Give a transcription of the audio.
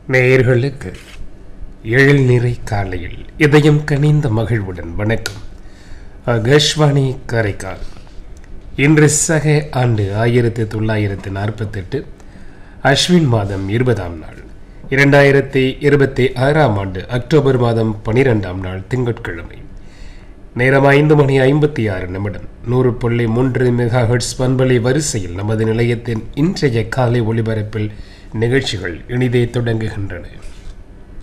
நேயர்களுக்கு எழில் நிறை காலையில் இதயம் கனிந்த மகிழ்வுடன் வணக்கம் ஆகாஷ்வாணி காரைக்கால் இன்று சக ஆண்டு ஆயிரத்தி தொள்ளாயிரத்தி நாற்பத்தெட்டு அஸ்வின் மாதம் இருபதாம் நாள் இரண்டாயிரத்தி இருபத்தி ஆறாம் ஆண்டு அக்டோபர் மாதம் பனிரெண்டாம் நாள் திங்கட்கிழமை நேரம் ஐந்து மணி ஐம்பத்தி ஆறு நிமிடம் நூறு புள்ளி மூன்று மெகா ஹெர்ட்ஸ் பண்பலை வரிசையில் நமது நிலையத்தின் இன்றைய காலை ஒளிபரப்பில் நிகழ்ச்சிகள் இனிதே தொடங்குகின்றன